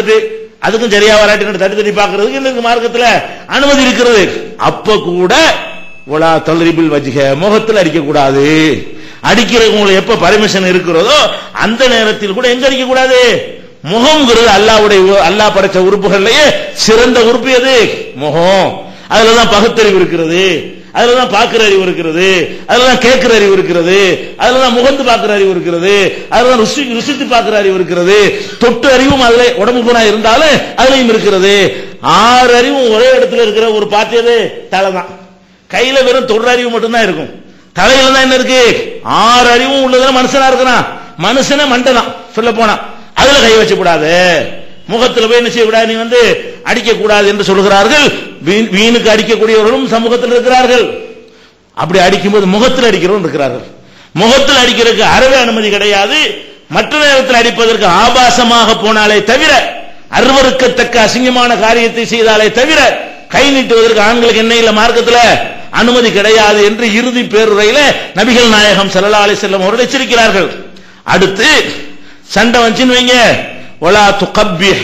அதுக்கும் சரியா வராட்டி தட்டி தட்டி பாக்குறதுக்கு இந்த மார்க்கத்துல அனுமதி இருக்கிறது அப்ப கூட ஒலா தளரிபில் வச்சுக முகத்தில் அடிக்க கூடாது அடிக்கிறதுக்கு உங்களுக்கு எப்ப பர்மிஷன் இருக்கிறதோ அந்த நேரத்தில் கூட எங்க அடிக்க கூடாது முகம்ங்கிறது அல்லாவுடைய அல்லாஹ் படைச்ச உறுப்புகள்லயே சிறந்த உறுப்பு எது முகம் அதுலதான் பகுத்தறிவு இருக்கிறது அதுலதான் பார்க்கிற அறிவு இருக்கிறது அதுலதான் கேட்கிற அறிவு இருக்கிறது அதுலதான் முகந்து பார்க்கிற அறிவு இருக்கிறது அதுலதான் ருசி ருசித்து பார்க்கிற அறிவு இருக்கிறது தொட்டு அறிவும் அதுல உடம்பு பூரா இருந்தாலும் அதுலயும் இருக்கிறது ஆறு அறிவும் ஒரே இடத்துல இருக்கிற ஒரு பாத்தியது தலை தான் கையில வெறும் தொடுற அறிவு மட்டும்தான் இருக்கும் தலையில தான் என்ன இருக்கு ஆறு அறிவும் உள்ளதுல மனுஷனா இருக்கிறான் மனுஷனே மண்டலாம் சொல்ல போனா அதுல கை வச்ச கூடாது முகத்துல போய் என்ன செய்யக்கூடாது நீ வந்து அடிக்க கூடாது என்று சொல்கிறார்கள் வீண்- வீணுக்கு அடிக்கக்கூடியவர்களும் சமூகத்தில் இருக்கிறார்கள் அப்படி அடிக்கும்போது முகத்தில் அடிக்கிறவங்க இருக்கிறார்கள் முகத்தில் அடிக்கிறதுக்கு அறவே அனுமதி கிடையாது மற்ற நேரத்தில் அடிப்பதற்கு ஆபாசமாக போனாலே தவிர அருவருக்கத்தக்க அசிங்கமான காரியத்தை செய்தாலே தவிர கை நீட்டுவதற்கு ஆண்களுக்கு என்ன இல்ல மார்க்கத்துல அனுமதி கிடையாது என்று இறுதி பேருரையில நபிகள் நாயகம் ஸல்லல்லாஹு அலைஹி வஸல்லம் அவர்கள் எச்சரிக்கிறார்கள் அடுத்து சண்டை வந்துச்சுன்னு வைங்க ஒலா துகப்பி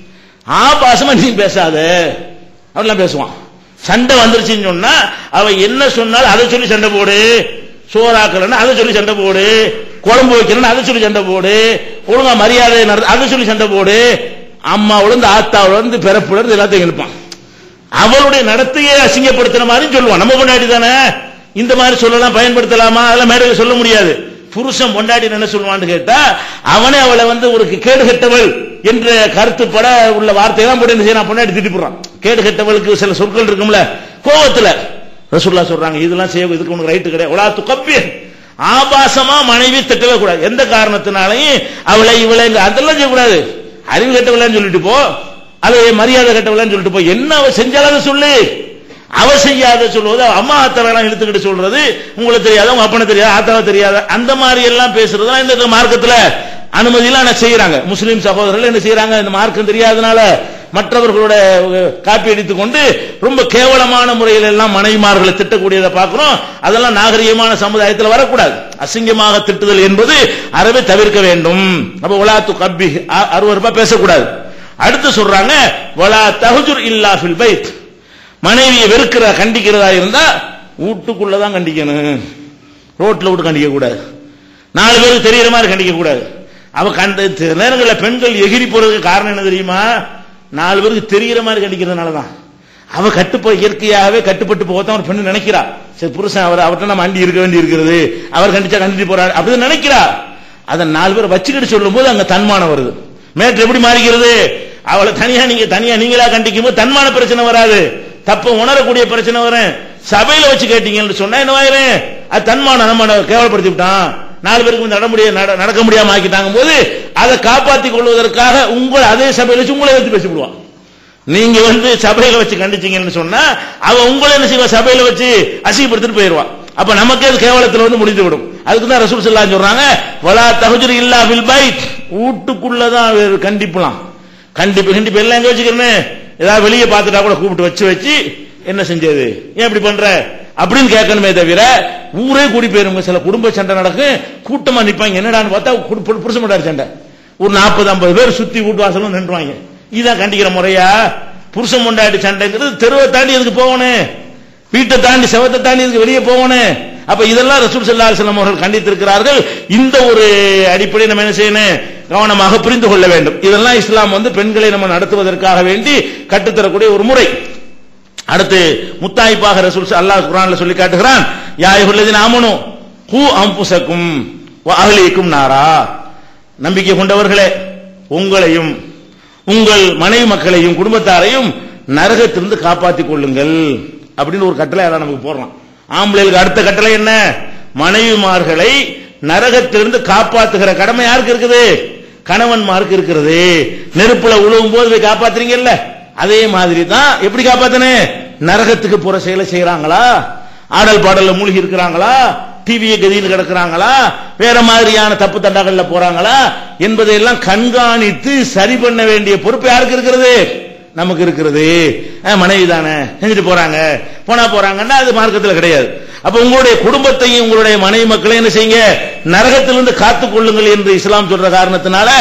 ஆபாசமா நீ பேசாத அவன்லாம் பேசுவான் சண்டை வந்துருச்சுன்னு சொன்னா அவன் என்ன சொன்னாலும் அதை சொல்லி சண்டை போடு சோறாக்கலன்னு அதை சொல்லி சண்டை போடு குழம்பு வைக்கிறேன்னு அதை சொல்லி சண்டை போடு ஒழுங்கா மரியாதை நடத்து அதை சொல்லி சண்டை போடு அம்மாவுல இருந்து ஆத்தாவுல இருந்து பிறப்புல இருந்து எல்லாத்தையும் எழுப்பான் அவளுடைய நடத்தையை அசிங்கப்படுத்துற மாதிரி சொல்லுவான் நம்ம பொண்டாட்டி தானே இந்த மாதிரி சொல்லலாம் பயன்படுத்தலாமா அதெல்லாம் மேடையில் சொல்ல முடியாது புருஷன் பொண்டாட்டி என்ன சொல்லுவான்னு கேட்டா அவனே அவளை வந்து ஒரு கேடு கெட்டவள் என்ற கருத்துப்பட உள்ள வார்த்தை தான் போட்டு என்ன செய்யறான் பொண்டாட்டி திட்டிப்புறான் கேடு கெட்டவளுக்கு சில சொற்கள் இருக்கும்ல கோவத்துல ரசூல்லா சொல்றாங்க இதெல்லாம் செய்ய இதுக்கு உனக்கு ரைட்டு கிடையாது உலா துக்கப்பி ஆபாசமா மனைவி திட்டவே கூடாது எந்த காரணத்தினாலையும் அவளை இவளை அதெல்லாம் செய்யக்கூடாது அறிவு கெட்டவளான்னு சொல்லிட்டு போ அது மரியாதை கெட்டவளான்னு சொல்லிட்டு போ என்ன அவ செஞ்சாலும் அதை சொல்லு அவ செய்யாத சொல்லுவது அவ அம்மா ஆத்தாவெல்லாம் இழுத்துக்கிட்டு சொல்றது உங்களுக்கு தெரியாத உங்க அப்பனை தெரியாத ஆத்தாவை தெரியாத அந்த மாதிரி எல்லாம் பேசுறதுலாம் இந்த மார்க்கத்துல அனுமதியெல்லாம் என்ன செய்யறாங்க முஸ்லீம் சகோதரர்கள் என்ன செய்யறாங்க இந்த மார்க்கம் தெரியாதனால மற்றவர்களோட காப்பி அடித்துக் கொண்டு ரொம்ப கேவலமான முறையில் எல்லாம் மனைவிமார்களை திட்டக்கூடியதை பார்க்கிறோம் அதெல்லாம் நாகரிகமான சமுதாயத்தில் வரக்கூடாது அசிங்கமாக திட்டுதல் என்பது அறவே தவிர்க்க வேண்டும் அப்ப உலாத்து கப்பி அறுபது ரூபாய் பேசக்கூடாது அடுத்து சொல்றாங்க வலா தஹஜுர் இல்லா ஃபில் பைத் மனைவியை வெறுக்கிற கண்டிக்கிறதா இருந்தா வீட்டுக்குள்ளதான் கண்டிக்கணும் ரோட்ல விட்டு கண்டிக்க கூடாது நாலு பேருக்கு தெரியற மாதிரி கண்டிக்க கூடாது அவ கண்ட சில நேரங்களில் பெண்கள் எகிரி போறதுக்கு காரணம் என்ன தெரியுமா நாலு பேருக்கு தெரியற மாதிரி கண்டிக்கிறதுனால தான் அவ கட்டுப்போ இயற்கையாகவே கட்டுப்பட்டு போகத்தான் ஒரு பெண்ணு நினைக்கிறா சரி புருஷன் அவர் அவர்கிட்ட நம்ம அண்டி இருக்க வேண்டி இருக்கிறது அவர் கண்டிச்சா கண்டிட்டு போறாரு அப்படின்னு நினைக்கிறா அதை நாலு பேர் வச்சுக்கிட்டு சொல்லும் போது அங்க தன்மானம் வருது மேட்ரு எப்படி மாறிக்கிறது அவளை தனியா நீங்க தனியா நீங்களா கண்டிக்கும் போது தன்மான பிரச்சனை வராது தப்ப உணரக்கூடிய பிரச்சனை வரும் சபையில வச்சு கேட்டீங்கன்னு சொன்னா என்ன ஆயிரும் அது தன்மானம் நம்ம கேவலப்படுத்தி விட்டான் நாலு பேருக்கு நட முடிய நட- நடக்க முடியாம ஆக்கிட்டாங்க போது அதை காப்பாற்றிக் கொள்வதற்காக உங்களை அதே சபையில வச்சு உங்களை எடுத்து பேசிவிடுவான் நீங்க வந்து சபையில வச்சு கண்டிச்சீங்கன்னு சொன்னா அவ உங்களை என்ன செய்வா சபையில வச்சு அசிங்கப்படுத்திட்டு போயிருவா அப்ப நமக்கே அது கேவலத்துல வந்து முடிந்து விடும் அதுக்கு தான் ரசூல் ஸல்லல்லாஹு சொல்றாங்க வலா தஹஜுர் இல்லா ஃபில் பைத் வீட்டுக்குள்ளதான் வேறு கண்டிப்புலாம் கண்டிப்பு கண்டிப்பு எல்லாம் எங்க வச்சுக்கிறேன்னு ஏதாவது வெளியே பார்த்துட்டா கூட கூப்பிட்டு வச்சு வச்சு என்ன செஞ்சது ஏன் இப்படி பண்ற அப்படின்னு கேட்கணுமே தவிர ஊரே கூடி போயிருங்க சில குடும்ப சண்டை நடக்கும் கூட்டமா நிப்பாங்க என்னடான்னு பார்த்தா குடு- புரு- புருஷன் மண்டார் சண்டை ஒரு நாற்பது ஐம்பது பேர் சுத்தி வீட்டு வாசலும் நின்றுவாங்க இதான் கண்டிக்கிற முறையா புருஷன் முண்டாட்டி சண்டைங்கிறது தெருவை தாண்டி எதுக்கு போகணும் வீட்டை தாண்டி செவத்தை தாண்டி இதுக்கு வெளியே போகணும் அப்ப இதெல்லாம் ரசூல் ஸல்லல்லாஹு அலைஹி வஸல்லம் அவர்கள் கண்டித்திருக்கிறார்கள் இந்த ஒரு அடிப்படை நம்ம என்ன செய்யணும் கவனமாக புரிந்து கொள்ள வேண்டும் இதெல்லாம் இஸ்லாம் வந்து பெண்களை நம்ம நடத்துவதற்காக வேண்டி கற்றுத்தரக்கூடிய ஒரு முறை அடுத்து முத்தாய்ப்பாக ரசூல் ஸ- அல்லாஹ் குர்ஆன்ல சொல்லி காட்டுகிறான் யா அய்யுஹல்லதீன ஆமனு ஹூ அன்புசக்கும் வ அஹ்லீக்கும் நாரா நம்பிக்கை கொண்டவர்களே உங்களையும் உங்கள் மனைவி மக்களையும் குடும்பத்தாரையும் நரகத்திலிருந்து காப்பாற்றிக் கொள்ளுங்கள் அப்படின்னு ஒரு கட்டளை அதான் நமக்கு போடுறான் ஆம்பளைகளுக்கு அடுத்த கட்டளை என்ன மனைவிமார்களை நரகத்திலிருந்து காப்பாத்துகிற கடமை யாருக்கு இருக்குது கணவன்மாருக்கு இருக்கிறது நெருப்புல உழுவும் போது போய் காப்பாத்துறீங்கல்ல அதே மாதிரி தான் எப்படி காப்பாத்தனே நரகத்துக்கு போற செயலை செய்யறாங்களா ஆடல் பாடல்ல மூழ்கி இருக்கிறாங்களா டிவியை கதியில் கிடக்குறாங்களா வேற மாதிரியான தப்பு தண்டாக்கள்ல போறாங்களா என்பதையெல்லாம் கண்காணித்து சரி பண்ண வேண்டிய பொறுப்பு யாருக்கு இருக்கிறது நமக்கு இருக்கிறது அஹ், மனைவி தானே செஞ்சுட்டு போறாங்க போனா போறாங்கன்னா அது மார்க்கத்தில் கிடையாது அப்ப உங்களுடைய குடும்பத்தையும் உங்களுடைய மனைவி மக்களையும் என்ன செய்யுங்க நரகத்திலிருந்து காத்துக் கொள்ளுங்கள் என்று இஸ்லாம் சொல்ற காரணத்தினால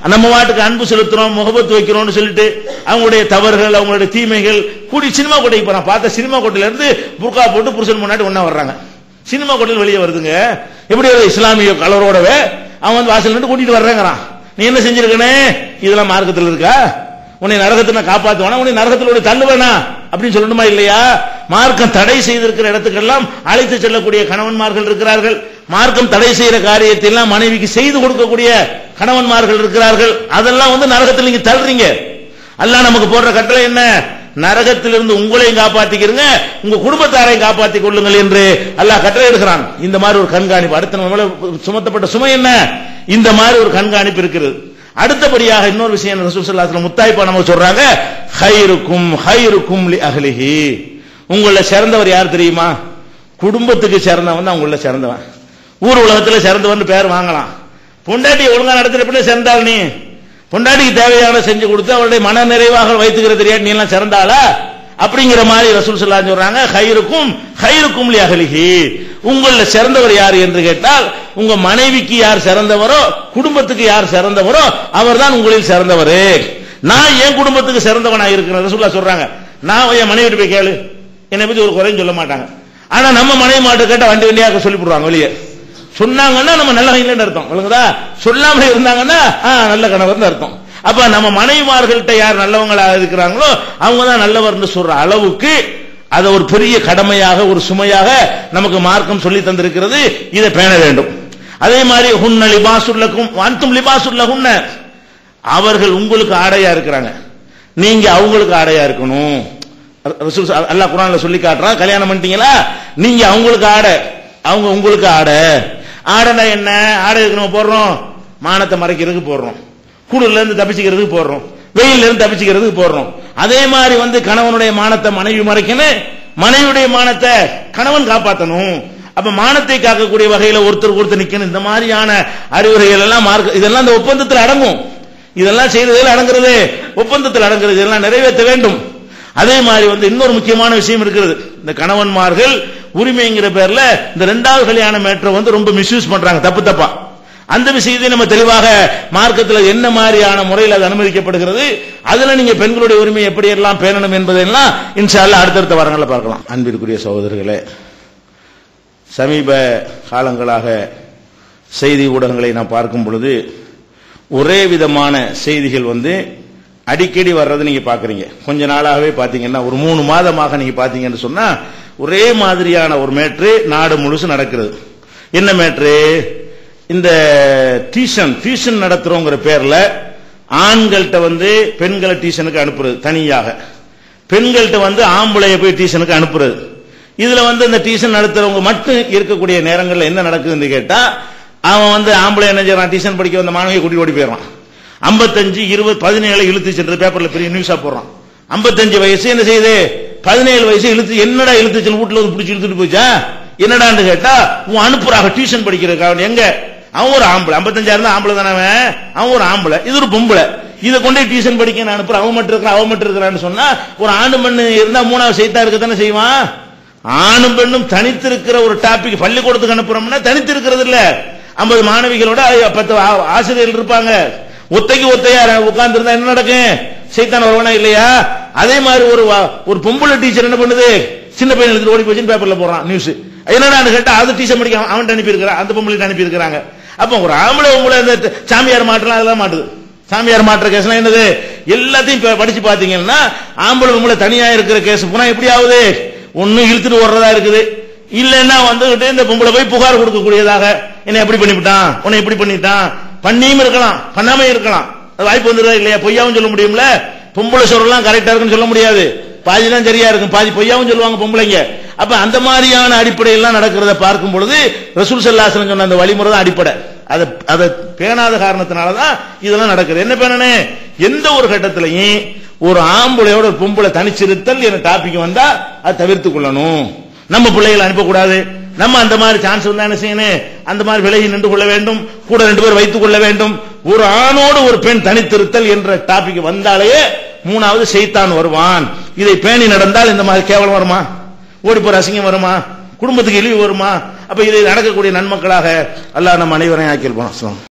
நம்ம வாட்டுக்கு அன்பு செலுத்துறோம் முகபத்து வைக்கிறோம்னு சொல்லிட்டு அவங்களுடைய தவறுகள் அவங்களுடைய தீமைகள் கூடி சினிமா கோட்டைக்கு போறான் பார்த்த சினிமா கோட்டையில இருந்து புர்கா போட்டு புருஷன் முன்னாடி ஒண்ணா வர்றாங்க சினிமா கோட்டையில் வெளியே வருதுங்க எப்படி ஒரு இஸ்லாமிய கலரோடவே அவன் வந்து வாசல் நின்று கூட்டிட்டு வர்றேங்கிறான் நீ என்ன செஞ்சிருக்கனே இதெல்லாம் மார்க்கத்தில் இருக்கா உன்னை நரகத்தை நான் காப்பாத்துவானா உன்னை நரகத்தில் தள்ளுவேனா அப்படின்னு சொல்லணுமா இல்லையா மார்க்கம் தடை செய்திருக்கிற இடத்துக்கெல்லாம் அழைத்து செல்லக்கூடிய கணவன்மார்கள் இருக்கிறார்கள் மார்க்கம் தடை செய்யற காரியத்தை எல்லாம் மனைவிக்கு செய்து கொடுக்கக்கூடிய கணவன்மார்கள் இருக்கிறார்கள் அதெல்லாம் வந்து நரகத்தில் நீங்க தள்ளுறீங்க அல்லாஹ் நமக்கு போடுற கட்டளை என்ன நரகத்திலிருந்து உங்களையும் காப்பாத்திக்கிறங்க உங்க குடும்பத்தாரையும் காப்பாத்திக் கொள்ளுங்கள் என்று அல்லாஹ் கட்டளை எடுக்கிறான் இந்த மாதிரி ஒரு கண்காணிப்பு அடுத்த நம்ம மேல சுமத்தப்பட்ட சுமை என்ன இந்த மாதிரி ஒரு கண்காணிப்பு இருக்கிறது அடுத்தபடியாக இன்னொரு விஷயம் ரசூல் ஸல்லல்லாஹு அலைஹி வஸல்லம் முத்தாய்ப்பா நம்ம சொல்றாங்க ஹைருக்கும் ஹைருக்கும் லி அஹ்லிஹி உங்கள சிறந்தவர் யார் தெரியுமா குடும்பத்துக்கு சிறந்தவன் தான் உங்கள சிறந்தவன் ஊர் உலகத்துல சிறந்தவன் பேர் வாங்கலாம் பொண்டாட்டி ஒழுங்கா நடத்துற எப்படி சிறந்தாள் நீ பொண்டாட்டிக்கு தேவையான செஞ்சு கொடுத்து அவருடைய மன நிறைவாக வைத்துக்கிற தெரியாது நீ எல்லாம் சிறந்தாளா அப்படிங்கிற மாதிரி ரசூல் ஸல்லல்லாஹு அலைஹி சொல்றாங்க ஹைருக்கும் ஹைருக்கும் லி அஹ்லிஹி உங்கள சிறந்தவர் யார் என்று கேட்டால் உங்க மனைவிக்கு யார் சிறந்தவரோ குடும்பத்துக்கு யார் சிறந்தவரோ அவர்தான் உங்களில் சிறந்தவர் நான் என் குடும்பத்துக்கு சிறந்தவனா இருக்கிறேன் ரசூல்லா சொல்றாங்க நான் என் மனைவி போய் கேளு என்னை பத்தி ஒரு குறையும் சொல்ல மாட்டாங்க ஆனா நம்ம மனைவி மாட்டு கேட்ட வண்டி வண்டியாக சொல்லி போடுவாங்க வெளியே சொன்னாங்கன்னா நம்ம நல்ல கையில அர்த்தம் விளங்குதா சொல்லாம இருந்தாங்கன்னா ஆ, நல்ல கணவர்னு அர்த்தம் அப்ப நம்ம மனைவிமார்கள்ட்ட யார் நல்லவங்களா இருக்கிறாங்களோ அவங்க தான் நல்லவர்னு சொல்ற அளவுக்கு அதை ஒரு பெரிய கடமையாக ஒரு சுமையாக நமக்கு மார்க்கம் சொல்லி தந்திருக்கிறது இதை பேண வேண்டும் அதே மாதிரி ஹுன்ன லிபாசுல்லக்கும் அன்தும் லிபாசுல்லகுன்ன அவர்கள் உங்களுக்கு ஆடையா இருக்கிறாங்க நீங்க அவங்களுக்கு ஆடையா இருக்கணும் ரசூல் ச- அல்லாஹ் குர்ஆன்ல சொல்லி காட்டுறான் கல்யாணம் பண்ணிட்டீங்களா நீங்க அவங்களுக்கு ஆடை அவங்க உங்களுக்கு ஆடை ஆடைனா என்ன ஆடை எதுக்கு நம்ம போடுறோம் மானத்தை மறைக்கிறதுக்கு போடுறோம் குளிர்ல இருந்து தப்பிச்சுக்கிறதுக்கு போடுறோம் வெயில்ல இருந்து தப்பிச்சுக்கிறதுக்கு போடுறோம் அதே மாதிரி வந்து கணவனுடைய மானத்தை மனைவி மறைக்கணும் மனைவியுடைய மானத்தை கணவன் காப்பாத்தணும் அப்ப மானத்தை காக்கக்கூடிய வகையில ஒருத்தர் ஒருத்தர் நிக்கணும் இந்த மாதிரியான அறிவுரைகள் எல்லாம் மார்க்க இதெல்லாம் இந்த ஒப்பந்தத்தில் அடங்கும் இதெல்லாம் செய்ததில் அடங்குறது ஒப்பந்தத்தில் அடங்குறது இதெல்லாம் நிறைவேற்ற வேண்டும் அதே மாதிரி வந்து இன்னொரு முக்கியமான விஷயம் இருக்கிறது இந்த கணவன்மார்கள் உரிமைங்கிற பேர்ல இந்த ரெண்டாவது கல்யாண மேட்டரை வந்து ரொம்ப மிஸ்யூஸ் பண்றாங்க தப்பு தப்பா அந்த விஷயத்தை நம்ம தெளிவாக மார்க்கத்தில் என்ன மாதிரியான முறையில் அது அனுமதிக்கப்படுகிறது அதுல நீங்க பெண்களுடைய உரிமை எப்படி எல்லாம் பேணணும் என்பதெல்லாம் இன்ஷா அல்லாஹ் அடுத்தடுத்த வாரங்களில் பார்க்கலாம் அன்பிற்குரிய சகோதரர்களே சமீப காலங்களாக செய்தி ஊடகங்களை நான் பார்க்கும் பொழுது ஒரே விதமான செய்திகள் வந்து அடிக்கடி வர்றதை நீங்க பாக்குறீங்க கொஞ்ச நாளாகவே பாத்தீங்கன்னா ஒரு மூணு மாதமாக நீங்க பாத்தீங்கன்னு சொன்னா ஒரே மாதிரியான ஒரு மேட்ரு நாடு முழுசு நடக்கிறது என்ன மேட்ரு இந்த டியூஷன் டியூஷன் நடத்துறோங்கிற பேர்ல ஆண்கள்கிட்ட வந்து பெண்களை டியூஷனுக்கு அனுப்புறது தனியாக பெண்கள்கிட்ட வந்து ஆம்பளைய போய் டியூஷனுக்கு அனுப்புறது இதுல வந்து இந்த டியூஷன் நடத்துறவங்க மட்டும் இருக்கக்கூடிய நேரங்கள்ல என்ன நடக்குதுன்னு கேட்டா அவன் வந்து ஆம்பளை என்ன செய்யறான் டியூஷன் படிக்க வந்த மாணவியை கூட்டிட்டு ஓடி போயிடுறான் ஐம்பத்தஞ்சு இருபது பதினேழு இழுத்து சென்று பேப்பர்ல பெரிய நியூஸா போடுறான் ஐம்பத்தஞ்சு வயசு என்ன செய்யுது பதினேழு வயசு இழுத்து என்னடா இழுத்து சென்று வீட்டுல வந்து பிடிச்சி இழுத்துட்டு போச்சா என்னடான்னு கேட்டா உன் அனுப்புறாங்க டியூஷன் படிக்கிறதுக்கு அவன் எங்க அவன் ஒரு ஆம்பளை ஐம்பத்தஞ்சாயிரம் தான் ஆம்பளை தானே அவன் அவன் ஒரு ஆம்பளை இது ஒரு பொம்பளை இதை கொண்டு போய் டியூஷன் படிக்க நான் அனுப்புறேன் அவன் மட்டும் இருக்கிறான் அவன் மட்டும் இருக்கிறான்னு சொன்னா ஒரு ஆண்டு மண்ணு இருந்தா மூணாவது சைத்தா இருக்க தானே செய்வான் ஆணும் பெண்ணும் தனித்திருக்கிற ஒரு டாபிக் பள்ளிக்கூடத்துக்கு அனுப்புறோம்னா தனித்து இருக்கிறது இல்ல ஐம்பது மாணவிகளோட பத்து ஆ- ஆசிரியர்கள் இருப்பாங்க ஒத்தைக்கு ஒத்தையா உட்கார்ந்து இருந்தா என்ன நடக்கும் சைத்தான் வருவானா இல்லையா அதே மாதிரி ஒரு வா- ஒரு பொம்பளை டீச்சர் என்ன பண்ணுது சின்ன பையன் எடுத்துட்டு ஓடி போச்சுன்னு பேப்பர்ல போறான் நியூஸ் என்னடான்னு கேட்டா அது டீச்சர் படிக்க அவன் அனுப்பி இருக்கிறான் அந்த பொம்பளை அனுப்பி இருக்கிறாங்க அப்ப ஒரு ஆம்பளை உங்களை இந்த ட- சாமியார் மாட்டலாம் அதெல்லாம் மாட்டுது சாமியார் மாற்ற கேஸ்லாம் என்னது எல்லாத்தையும் இப்ப படிச்சு பாத்தீங்கன்னா ஆம்பளை பொம்பளை தனியா இருக்கிற கேஸ் போனா எப்படி ஆகுது ஒண்ணு இழுத்துட்டு ஓடுறதா இருக்குது இல்லன்னா வந்துகிட்டு இந்த பொம்பளை போய் புகார் கொடுக்கக்கூடியதாக என்ன எப்படி பண்ணிவிட்டான் உன்னை எப்படி பண்ணிட்டான் பண்ணியும் இருக்கலாம் பண்ணாம இருக்கலாம் அது வாய்ப்பு வந்துருதா இல்லையா பொய்யாவும் சொல்ல முடியும்ல பொம்பளை சொல்லலாம் கரெக்டா இருக்குன்னு சொல்ல முடியாது பாதி தான் சரியா இருக்கும் பாதி பொய்யாவும் சொல்லுவாங்க பொம்பளைங்க அப்ப அந்த மாதிரியான அடிப்படையெல்லாம் நடக்கிறத பார்க்கும் பொழுது ரசூல் சல்லாசனம் சொன்ன அந்த வழிமுறை தான் அடிப்படை அதை அதை பேணாத காரணத்தினால தான் இதெல்லாம் நடக்குது என்ன பேணனே எந்த ஒரு கட்டத்திலையும் ஒரு ஆம்பளையோட ஒரு பொம்பளை தனிச்சிருத்தல் என டாபிக் வந்தா அதை தவிர்த்து கொள்ளணும் நம்ம பிள்ளைகளை அனுப்பக்கூடாது நம்ம அந்த மாதிரி சான்ஸ் வந்தா என்ன செய்யணும் அந்த மாதிரி விலகி நின்று கொள்ள வேண்டும் கூட ரெண்டு பேர் வைத்துக் கொள்ள வேண்டும் ஒரு ஆணோடு ஒரு பெண் தனித்திருத்தல் என்ற டாபிக் வந்தாலே மூணாவது செய்தான் வருவான் இதை பேணி நடந்தால் இந்த மாதிரி கேவலம் வருமா ஓடி போற அசிங்கம் வருமா குடும்பத்துக்கு இழிவு வருமா அப்ப இதை நடக்கக்கூடிய நன்மக்களாக அல்லாஹ் நம்ம அனைவரையும் ஆக்கியிருப்போம் அஸ்ஸலாம்.